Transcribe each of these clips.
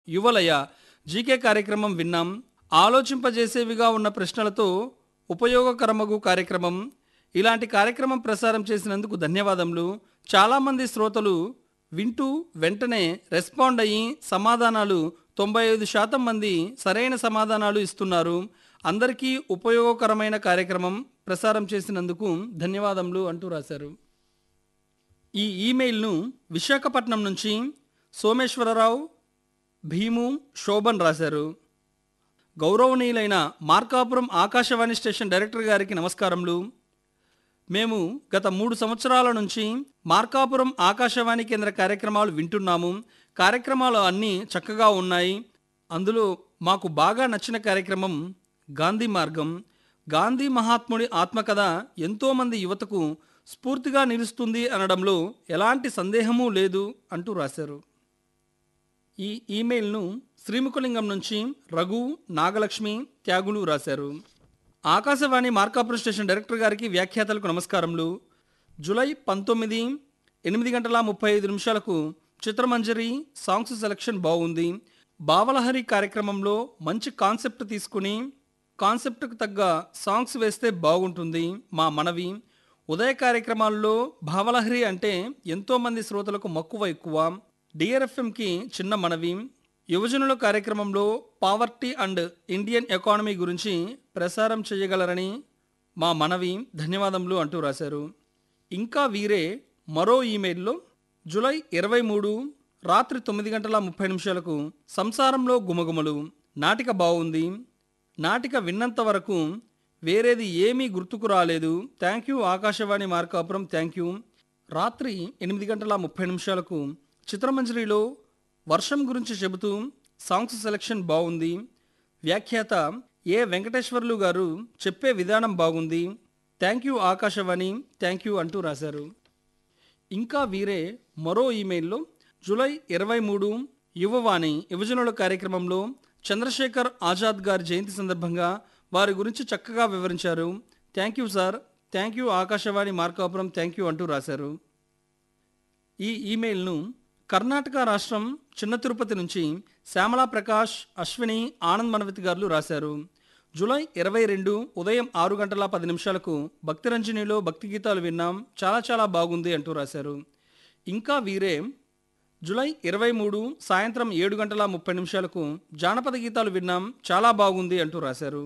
యువలయ GK కార్యక్రమం విన్నాం ఆలోచింపజేసేవిగా ఉన్న ప్రశ్నలతో ఉపయోగకరమగు కార్యక్రమం ఇలాంటి కార్యక్రమం ప్రసారం చేసినందుకు ధన్యవాదములు చాలామంది శ్రోతలు వింటూ వెంటనే రెస్పాండ్ అయ్యి సమాధానాలు తొంభై ఐదు శాతం మంది సరైన సమాధానాలు ఇస్తున్నారు అందరికీ ఉపయోగకరమైన కార్యక్రమం ప్రసారం చేసినందుకు ధన్యవాదములు అంటూ రాశారు ఈ ఈమెయిల్ను విశాఖపట్నం నుంచి సోమేశ్వరరావు భీము శోభన్ రాశారు గౌరవనీయులైన మార్కాపురం ఆకాశవాణి స్టేషన్ డైరెక్టర్ గారికి నమస్కారములు మేము గత మూడు సంవత్సరాల నుంచి మార్కాపురం ఆకాశవాణి కేంద్ర కార్యక్రమాలు వింటున్నాము కార్యక్రమాలు అన్నీ చక్కగా ఉన్నాయి అందులో మాకు బాగా నచ్చిన కార్యక్రమం గాంధీ మార్గం గాంధీ మహాత్ముడి ఆత్మకథ ఎంతోమంది యువతకు స్ఫూర్తిగా నిలుస్తుంది అనడంలో ఎలాంటి సందేహమూ లేదు అంటూ రాశారు ఈ ఈమెయిల్ను శ్రీముఖలింగం నుంచి రఘు నాగలక్ష్మి త్యాగులు రాశారు ఆకాశవాణి మార్కాపురం స్టేషన్ డైరెక్టర్ గారికి వ్యాఖ్యాతలకు నమస్కారములు జూలై పంతొమ్మిది ఎనిమిది గంటల ముప్పై ఐదు నిమిషాలకు చిత్రమంజరి సాంగ్స్ సెలక్షన్ బాగుంది బావలహరి కార్యక్రమంలో మంచి కాన్సెప్ట్ తీసుకుని కాన్సెప్ట్కు తగ్గ సాంగ్స్ వేస్తే బాగుంటుంది మా మనవి ఉదయ కార్యక్రమాల్లో భావలహరి అంటే ఎంతోమంది శ్రోతలకు మక్కువ ఎక్కువ డిఆర్ఎఫ్ఎంకి చిన్న మనవి యువజనుల కార్యక్రమంలో పావర్టీ అండ్ ఇండియన్ ఎకానమీ గురించి ప్రసారం చేయగలరని మా మనవి ధన్యవాదములు అంటూ రాశారు ఇంకా వీరే మరో ఈమెయిల్లో జూలై ఇరవై మూడు రాత్రి తొమ్మిది గంటల ముప్పై నిమిషాలకు సంసారంలో గుమగుమలు నాటిక బాగుంది నాటిక విన్నంత వరకు వేరేది ఏమీ గుర్తుకు రాలేదు thank you Akashvani Markapuram thank you రాత్రి ఎనిమిది గంటల ముప్పై నిమిషాలకు చిత్రమంజరిలో వర్షం గురించి చెబుతూ సాంగ్స్ సెలెక్షన్ బాగుంది వ్యాఖ్యాత ఏ వెంకటేశ్వర్లు గారు చెప్పే విధానం బాగుంది thank you Akashvani thank you అంటూ రాశారు ఇంకా వీరే మరో ఈమెయిల్లో జూలై ఇరవై మూడు యువవాణి యువజనుల కార్యక్రమంలో చంద్రశేఖర్ ఆజాద్ గారి జయంతి సందర్భంగా వారి గురించి చక్కగా వివరించారు thank you sir thank you Akashvani Markapuram thank you అంటూ రాశారు ఈ ఈమెయిల్ను కర్ణాటక రాష్ట్రం చిన్న తిరుపతి నుంచి శ్యామలా ప్రకాష్ అశ్విని ఆనంద్ మనవితి గారు రాశారు జూలై ఇరవై రెండు ఉదయం ఆరు గంటల పది నిమిషాలకు భక్తిరంజనిలో భక్తి గీతాలు విన్నాం చాలా చాలా బాగుంది అంటూ రాశారు ఇంకా వీరే జూలై ఇరవై మూడు సాయంత్రం ఏడు గంటల ముప్పై నిమిషాలకు జానపద గీతాలు విన్నాం చాలా బాగుంది అంటూ రాశారు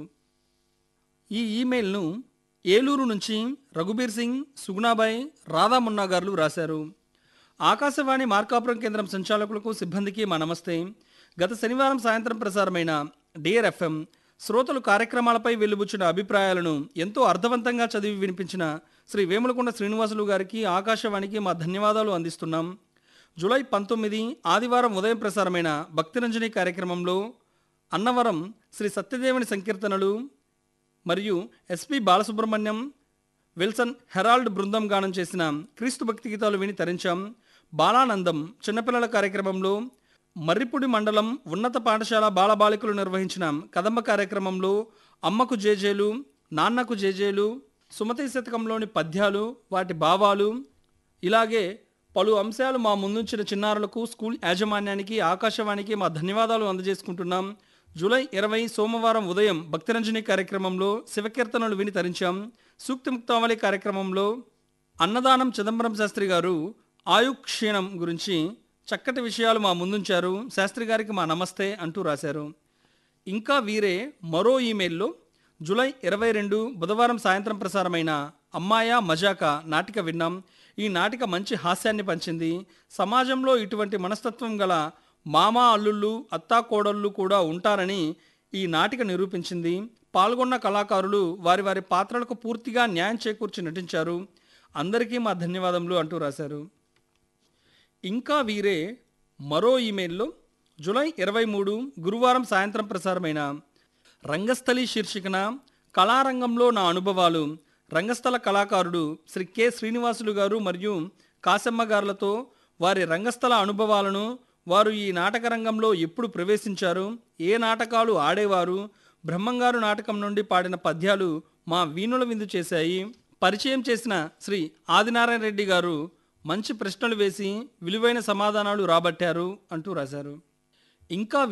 ఈ ఈమెయిల్ను ఏలూరు నుంచి రఘుబీర్ సింగ్ సుగుణాబాయ్ రాధా మున్నా గారు రాశారు ఆకాశవాణి మార్కాపురం కేంద్రం సంచాలకులకు సిబ్బందికి మా నమస్తే గత శనివారం సాయంత్రం ప్రసారమైన డియర్ ఎఫ్ఎం శ్రోతలు కార్యక్రమాలపై వెలుబుచ్చిన అభిప్రాయాలను ఎంతో అర్థవంతంగా చదివి వినిపించిన శ్రీ వేములకొండ శ్రీనివాసులు గారికి ఆకాశవాణికి మా ధన్యవాదాలు అందిస్తున్నాం జూలై పంతొమ్మిది ఆదివారం ఉదయం ప్రసారమైన భక్తిరంజని కార్యక్రమంలో అన్నవరం శ్రీ సత్యదేవుని సంకీర్తనలు మరియు ఎస్పి బాలసుబ్రహ్మణ్యం విల్సన్ హెరాల్డ్ బృందం గానం చేసిన క్రీస్తు భక్తి గీతాలు విని తరించాం బాలానందం చిన్నపిల్లల కార్యక్రమంలో మర్రిపూడి మండలం ఉన్నత పాఠశాల బాలబాలికలు నిర్వహించిన కదంబ కార్యక్రమంలో అమ్మకు జేజేలు నాన్నకు జేజేలు సుమతి శతకంలోని పద్యాలు వాటి భావాలు ఇలాగే పలు అంశాలు మా ముందుంచిన చిన్నారులకు స్కూల్ యాజమాన్యానికి ఆకాశవాణికి మా ధన్యవాదాలు అందజేసుకుంటున్నాం జూలై ఇరవై సోమవారం ఉదయం భక్తిరంజని కార్యక్రమంలో శివకీర్తనలు విని తరించాం సూక్తి ముక్తావళి కార్యక్రమంలో అన్నదానం చిదంబరం శాస్త్రి గారు ఆయు క్షీణం గురించి చక్కటి విషయాలు మా ముందుంచారు శాస్త్రి గారికి మా నమస్తే అంటూ రాశారు ఇంకా వీరే మరో ఈమెయిల్లో జూలై ఇరవై రెండు బుధవారం సాయంత్రం ప్రసారమైన అమ్మాయ మజాక నాటిక విన్నాం ఈ నాటిక మంచి హాస్యాన్ని పంచింది సమాజంలో ఇటువంటి మనస్తత్వం గల మామ అల్లుళ్ళు అత్తా కోడళ్ళు కూడా ఉంటారని ఈ నాటిక నిరూపించింది పాల్గొన్న కళాకారులు వారి వారి పాత్రలకు పూర్తిగా న్యాయం చేకూర్చి నటించారు అందరికీ మా ధన్యవాదములు అంటూ రాశారు ఇంకా వీరే మరో ఈమెయిల్లో జూలై ఇరవై మూడు గురువారం సాయంత్రం ప్రసారమైన రంగస్థలి శీర్షికన కళారంగంలో నా అనుభవాలు రంగస్థల కళాకారుడు శ్రీ కె శ్రీనివాసులు గారు మరియు కాశమ్మ గారులతో వారి రంగస్థల అనుభవాలను వారు ఈ నాటక రంగంలో ఎప్పుడు ప్రవేశించారు ఏ నాటకాలు ఆడేవారు బ్రహ్మంగారు నాటకం నుండి పాడిన పద్యాలు మా వీణుల విందు చేశాయి పరిచయం చేసిన శ్రీ ఆదినారాయణ రెడ్డి గారు మంచి ప్రశ్నలు వేసి విలువైన సమాధానాలు రాబట్టారు అంటూ రాశారు ఇంకా